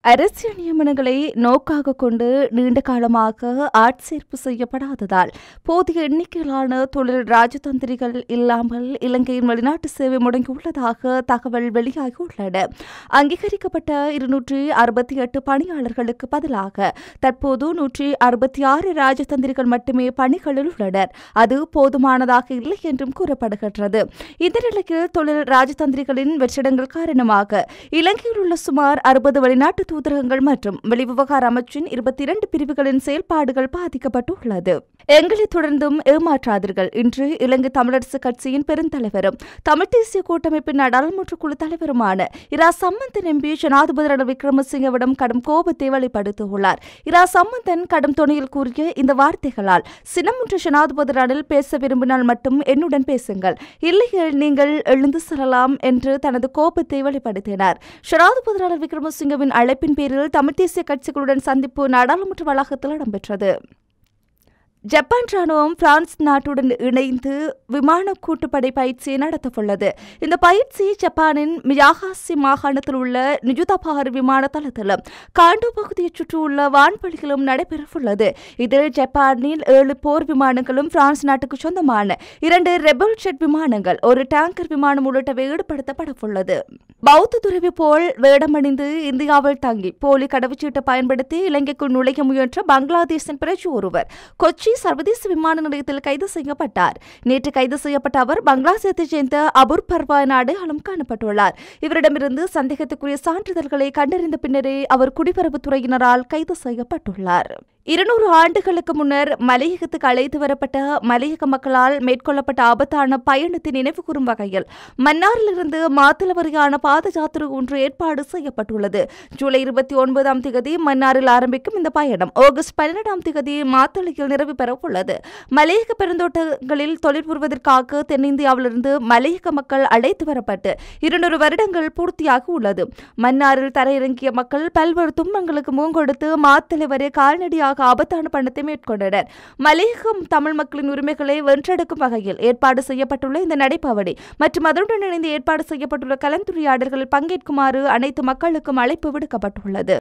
அரசியல் நியமனங்களை நோக்காக கொண்டு நீண்ட காலமாக ஆட்சேர்ப்பு செய்யப்படாததால் போதிய எண்ணிக்கையிலான தொழில் ராஜதந்திரிகள் இல்லாமல் இலங்கையின் வெளிநாட்டு சேவை முடங்கியுள்ளதாக தகவல் வெளியாகியுள்ளன அங்கீகரிக்கப்பட்ட இருநூற்றி அறுபத்தி எட்டு பணியாளர்களுக்கு பதிலாக தற்போது நூற்றி அறுபத்தி ஆறு ராஜதந்திரிகள் மட்டுமே பணிகளில் உள்ளனர் அது போதுமானதாக இல்லை என்றும் கூறப்படுகின்றது இந்த நிலையில் தொழில் ராஜதந்திரிகளின் வெற்றிடங்கள் காரணமாக இலங்கையில் உள்ள சுமார் அறுபது வெளிநாட்டு தூதரகங்கள் மற்றும் வெளிவிவகார அமைச்சின் இருபத்தி இரண்டு பிரிவுகளின் செயல்பாடுகள் பாதிக்கப்பட்டுள்ளது எங்களை தொடர்ந்தும் ஏமாற்றாதீர்கள் இன்று இலங்கை தமிழரசு கட்சியின் பெருந்தலைவரும் தமிழ் தேசிய கூட்டமைப்பின் நாடாளுமன்ற குழு தலைவருமான இரா சம்பந்தன் எம்பி ஜனாதிபதி ரணில் விக்ரமசிங்கவிடம் கடும் கோபத்தை வெளிப்படுத்தியுள்ளார் இரா சம்பந்தன் கடும் துணையில் கூறிய இந்த வார்த்தைகளால் சினமுற்ற ஜனாதிபதி ரணில் பேச விரும்பினால் மட்டும் என்னுடன் பேசுங்கள் இல்லையேல் நீங்கள் எழுந்து செல்லலாம் என்று தனது கோபத்தை வெளிப்படுத்தினார் ஜனாதிபதி ரணில் விக்ரமசிங்கவின் அழைப்பின் பேரில் தமிழ் தேசிய கட்சிகளுடன் சந்திப்பு நாடாளுமன்ற வளாகத்தில் இடம்பெற்றது ஜப்பான் ராணுவம் பிரான்ஸ் நாட்டுடன் இணைந்து விமான கூட்டுப்படை பயிற்சியை நடத்தவுள்ளது இந்த பயிற்சி ஜப்பானின் மியாகாசி மாகாணத்தில் உள்ள நிஜுதபார் விமான தளத்திலும் காண்டோ பகுதியைச் சுற்றியுள்ள வான்வெளியிலும் நடைபெறவுள்ளது இதில் ஜப்பானில் ஏழு போர் விமானங்களும் பிரான்ஸ் நாட்டுக்கு சொந்தமான இரண்டு ரெபல் ஜெட் விமானங்கள் ஒரு டேங்கர் விமானம் உள்ளிட்டவை ஈடுபடுத்தப்படவுள்ளது பௌத்த துறவி போல் வேடமணிந்து இந்தியாவில் தங்கி போலி கடவுச்சீட்டை பயன்படுத்தி இலங்கைக்குள் நுழைய முயன்ற பங்களாதேஷின் பிரஜு ஒருவர் கொச்சி சர்வதேச விமான நிலையத்தில் கைது செய்யப்பட்டார் நேற்று கைது செய்யப்பட்ட அவர் பங்களாதேஷத்தைச் சேர்ந்த அபுர் பர்வா என அடையாளம் காணப்பட்டுள்ளார் இவரிடமிருந்து சந்தேகத்துக்குரிய சான்றிதழ்களை கண்டறிந்த பின்னரே அவர் குடிபரப்புத்துறையினரால் கைது செய்யப்பட்டுள்ளார் இருநூறு ஆண்டுகளுக்கு முன்னர் மலையகத்துக்கு அழைத்து வரப்பட்ட மலையக மக்களால் மேற்கொள்ளப்பட்ட ஆபத்தான பயணத்தை நினைவுகூரும் வகையில் மன்னாரிலிருந்து மாத்தள வரையான பாத யாத்திரை ஒன்று ஏற்பாடு செய்யப்பட்டுள்ளது ஜூலை இருபத்தி ஒன்பதாம் திகதி மன்னாரில் ஆரம்பிக்கும் இந்த பயணம் ஆகஸ்ட் பன்னிரெண்டாம் திகதி மாத்தளையில் நிறைவு பெற உள்ளது மலையக பெருந்தோட்டங்களில் தொழில் புரிவதற்காக தென்னிந்தியாவிலிருந்து மலையக மக்கள் அழைத்து வரப்பட்டு இருநூறு வருடங்கள் பூர்த்தியாக உள்ளது மன்னாரில் தரையிறங்கிய மக்கள் பல்வேறு துன்பங்களுக்கு மூங்கொடுத்து மாத்தளை வரை கால்நடியாக ஆபத்தான பயணத்தை மேற்கொண்டனர் மலையகம் தமிழ் மக்களின் உரிமைகளை வென்றெடுக்கும் வகையில் ஏற்பாடு செய்யப்பட்டுள்ள இந்த நடைபாவடி மற்றும் அதனுடன் இணைந்து ஏற்பாடு செய்யப்பட்டுள்ள கலந்துரையாடல்களில் பங்கேற்குமாறு அனைத்து மக்களுக்கும் அழைப்பு விடுக்கப்பட்டுள்ளது